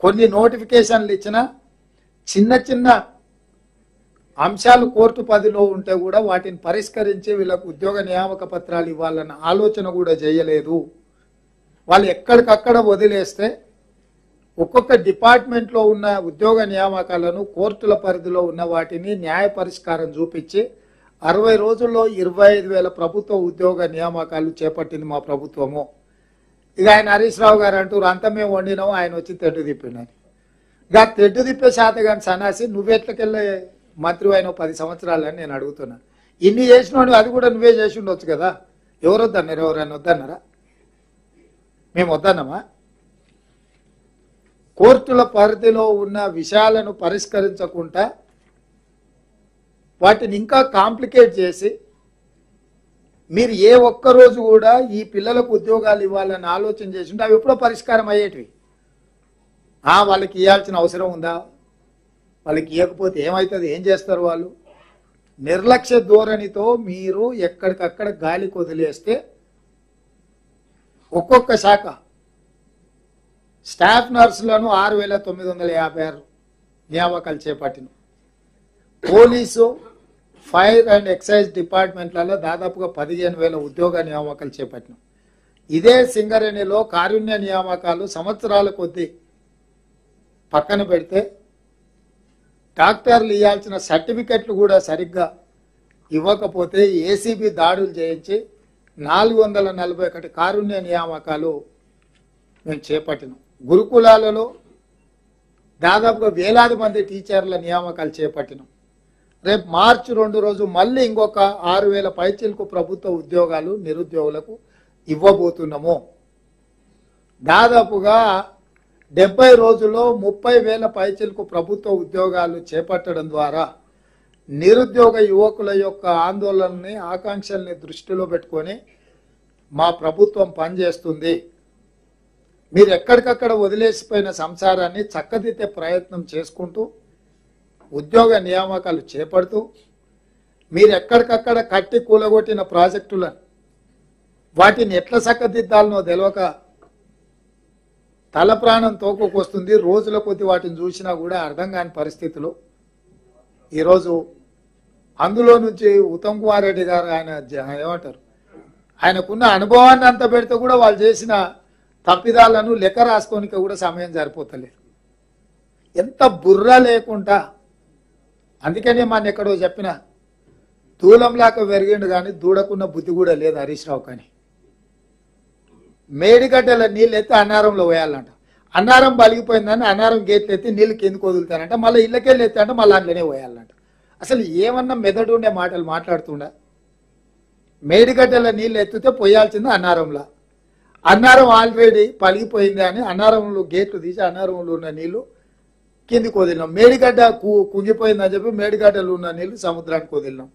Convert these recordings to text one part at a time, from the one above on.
కొన్ని నోటిఫికేషన్లు ఇచ్చిన చిన్న చిన్న అంశాలు కోర్టు పదిలో ఉంటే కూడా వాటిని పరిష్కరించి వీళ్ళకు ఉద్యోగ నియామక పత్రాలు ఇవ్వాలన్న ఆలోచన కూడా చేయలేదు వాళ్ళు ఎక్కడికక్కడ వదిలేస్తే ఒక్కొక్క డిపార్ట్మెంట్లో ఉన్న ఉద్యోగ నియామకాలను కోర్టుల పరిధిలో ఉన్న వాటిని న్యాయ పరిష్కారం చూపించి అరవై రోజుల్లో ఇరవై ఐదు వేల ప్రభుత్వ ఉద్యోగ నియామకాలు చేపట్టింది మా ప్రభుత్వము ఇక ఆయన హరీష్ రావు గారు అంటారు అంతా మేము వండినాము ఆయన వచ్చి తెడ్డు తిప్పిండని ఇక ఆ తెడ్డు తిప్పే శాత కానీ సన్నాసి నువ్వెట్లకెళ్ళే మంత్రి అయిన పది సంవత్సరాలని నేను అడుగుతున్నా ఇన్ని చేసినోడు అది కూడా నువ్వే చేసి ఉండొచ్చు కదా ఎవరు వద్దన్నారు ఎవరైనా వద్దన్నారా మేము వద్దన్నామా కోర్టుల పరిధిలో ఉన్న విషయాలను పరిష్కరించకుండా వాటిని ఇంకా కాంప్లికేట్ చేసి మీరు ఏ ఒక్క రోజు కూడా ఈ పిల్లలకు ఉద్యోగాలు ఇవ్వాలని ఆలోచన చేసి ఉంటే అవి ఎప్పుడో పరిష్కారం అయ్యేటివి ఆ, వాళ్ళకి ఇవ్వాల్సిన అవసరం ఉందా వాళ్ళకి ఇవ్వకపోతే ఏమవుతుంది ఏం చేస్తారు వాళ్ళు నిర్లక్ష్య ధోరణితో మీరు ఎక్కడికక్కడ గాలికి వదిలేస్తే ఒక్కొక్క శాఖ స్టాఫ్ నర్సులను ఆరు వేల తొమ్మిది వందల యాభై ఆరు నియామకాలు చేపట్టిన పోలీసు ఫైర్ అండ్ ఎక్సైజ్ డిపార్ట్మెంట్లలో దాదాపుగా పదిహేను వేల ఉద్యోగ నియామకాలు చేపట్టినాం ఇదే సింగరేణిలో కారుణ్య నియామకాలు సంవత్సరాల కొద్దీ పక్కన పెడితే డాక్టర్లు ఇవ్వాల్సిన సర్టిఫికెట్లు కూడా సరిగ్గా ఇవ్వకపోతే ఏసీబీ దాడులు చేయించి నాలుగు వందల నలభై ఒకటి కారుణ్య నియామకాలు మేము చేపట్టినాం గురుకులాలలో దాదాపుగా వేలాది మంది టీచర్ల నియామకాలు చేపట్టినాం రేపు మార్చి రెండు రోజు మళ్ళీ ఇంకొక ఆరు వేల పైచీలకు ప్రభుత్వ ఉద్యోగాలు నిరుద్యోగులకు ఇవ్వబోతున్నాము దాదాపుగా డెబ్బై రోజుల్లో ముప్పై వేల పైచీలకు ప్రభుత్వ ఉద్యోగాలు చేపట్టడం ద్వారా నిరుద్యోగ యువకుల యొక్క ఆందోళనని ఆకాంక్షల్ని దృష్టిలో పెట్టుకొని మా ప్రభుత్వం పనిచేస్తుంది మీరు ఎక్కడికక్కడ వదిలేసిపోయిన సంసారాన్ని చక్కదిద్దే ప్రయత్నం చేసుకుంటూ ఉద్యోగ నియామకాలు చేపడుతూ మీరు ఎక్కడికక్కడ కట్టి కూలగొట్టిన ప్రాజెక్టులను వాటిని ఎట్లా చక్కదిద్దాలనో తెలియక తల ప్రాణం తోకొకొస్తుంది రోజుల కొద్ది వాటిని చూసినా కూడా అర్థం కాని పరిస్థితులు ఈరోజు అందులో నుంచి ఉత్తమ్ కుమార్ రెడ్డి గారు ఆయన జ- ఏమంటారు ఆయనకున్న అనుభవాన్ని అంత పెడితే కూడా వాళ్ళు చేసిన తప్పిదాలను లెక్క రాసుకోనికి కూడా సమయం సరిపోతలేదు ఎంత బుర్ర లేకుండా అందుకనే మన ఎక్కడో చెప్పిన దూలంలాక పెరిగిండు కానీ దూడకున్న బుద్ధి కూడా లేదు హరీష్ రావు కానీ మేడిగడ్డల నీళ్ళు ఎత్తి అన్నారంలో పోయాలంట అన్నారం బలిగిపోయిందని అన్నారం గేట్లు ఎత్తి నీళ్ళు కిందకు వదులుతారంట మళ్ళీ ఇళ్ళకెళ్ళి ఎత్తి అంటే మళ్ళీ అందులోనే పోయాలంట అసలు ఏమన్నా మెదడు ఉండే మాటలు మాట్లాడుతుండా మేడిగడ్డల నీళ్ళు ఎత్తితే పోయాల్సింది అన్నారంలో అన్నారం ఆల్రెడీ పలిగిపోయింది అని అన్నారంలో గేట్లు తీసి అన్నారంలో ఉన్న నీళ్లు కిందికి వదిలినాం మేడిగడ్డ కు కుంగిపోయిందని చెప్పి మేడిగడ్డలో ఉన్న నీళ్లు సముద్రానికి వదిలినాం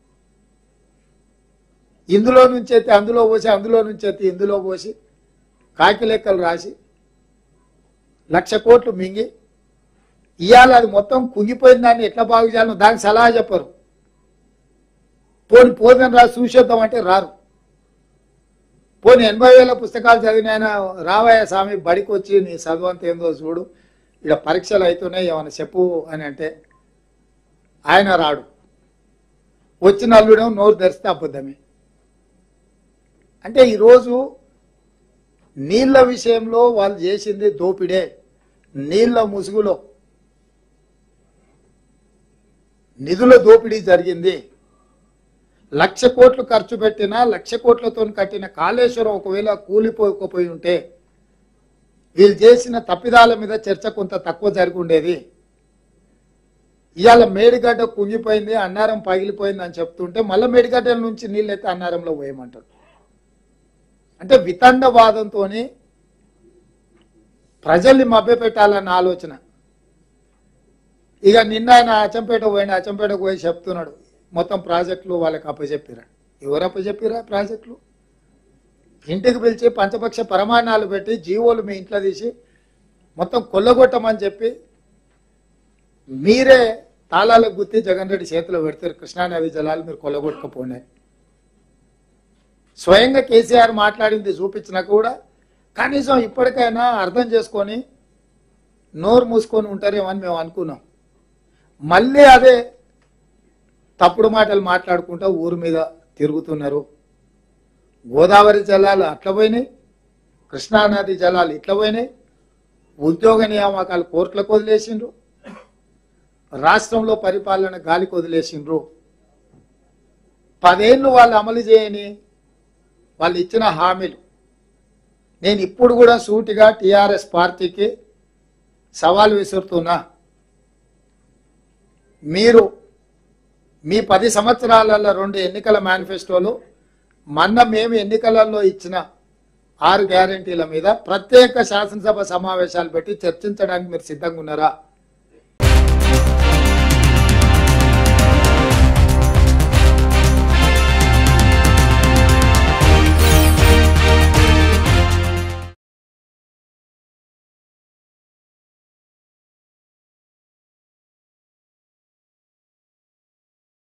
ఇందులో నుంచి ఎత్తి అందులో పోసి అందులో నుంచి ఎత్తి ఇందులో పోసి కాకి లెక్కలు రాసి లక్ష కోట్లు మింగి ఇవాళ అది మొత్తం కుంగిపోయిన దాన్ని ఎట్లా బాగు చేయాలో దానికి సలహా చెప్పరు పోని పోదని రా చూసేద్దాం అంటే రారు పోనీ ఎనభై వేల పుస్తకాలు చదివిన ఆయన రావయ్య స్వామి బడికి వచ్చి నీ చదువంత ఏందో చూడు ఇక్కడ పరీక్షలు అవుతున్నాయి ఏమైనా చెప్పు అని అంటే ఆయన రాడు వచ్చిన అల్లుడేమో నోరు తెరిస్తే అబద్ధమే అంటే ఈరోజు నీళ్ళ విషయంలో వాళ్ళు చేసింది దోపిడే నీళ్ళ ముసుగులో నిధుల దోపిడీ జరిగింది లక్ష కోట్లు ఖర్చు పెట్టినా లక్ష కోట్లతో కట్టిన కాళేశ్వరం ఒకవేళ కూలిపోకపోయి ఉంటే వీళ్ళు చేసిన తప్పిదాల మీద చర్చ కొంత తక్కువ జరిగి ఉండేది ఇవాళ మేడిగడ్డ కుంగిపోయింది అన్నారం పగిలిపోయింది అని చెప్తుంటే మళ్ళీ మేడిగడ్డ నుంచి నీళ్ళు అయితే అన్నారంలో పోయమంటారు అంటే వితండవాదంతో ప్రజల్ని మభ్యపెట్టాలన్న ఆలోచన ఇక నిన్న ఆయన అచ్చంపేట పోయిన అచ్చంపేటకు పోయి చెప్తున్నాడు మొత్తం ప్రాజెక్టులు వాళ్ళకి అప్పచెప్పిరా ఎవరు అప్పచెప్పిరా ప్రాజెక్టులు ఇంటికి పిలిచి పంచపక్ష ప్రమాణాలు పెట్టి జీవోలు మీ ఇంట్లో తీసి మొత్తం కొల్లగొట్టమని చెప్పి మీరే తాళాలకు గుర్తి జగన్ రెడ్డి చేతిలో పెడతారు కృష్ణానది జలాలు మీరు కొల్లగొట్టకపోయినాయి స్వయంగా కేసీఆర్ మాట్లాడింది చూపించినా కూడా కనీసం ఇప్పటికైనా అర్థం చేసుకొని నోరు మూసుకొని ఉంటారేమో అని మేము అనుకున్నాం మళ్ళీ అదే తప్పుడు మాటలు మాట్లాడుకుంటూ ఊరు మీద తిరుగుతున్నారు గోదావరి జలాలు అట్లా పోయినాయి కృష్ణానది జలాలు ఇట్లా పోయినాయి ఉద్యోగ నియామకాలు కోర్టులకు వదిలేసిండ్రు రాష్ట్రంలో పరిపాలన గాలికి వదిలేసిండ్రు పదేళ్ళు వాళ్ళు అమలు చేయని వాళ్ళు ఇచ్చిన హామీలు నేను ఇప్పుడు కూడా సూటిగా టిఆర్ఎస్ పార్టీకి సవాల్ విసురుతున్నా మీరు మీ పది సంవత్సరాలలో రెండు ఎన్నికల మేనిఫెస్టోలు మొన్న మేము ఎన్నికలలో ఇచ్చిన ఆరు గ్యారంటీల మీద ప్రత్యేక శాసనసభ సమావేశాలు పెట్టి చర్చించడానికి మీరు సిద్ధంగా ఉన్నారా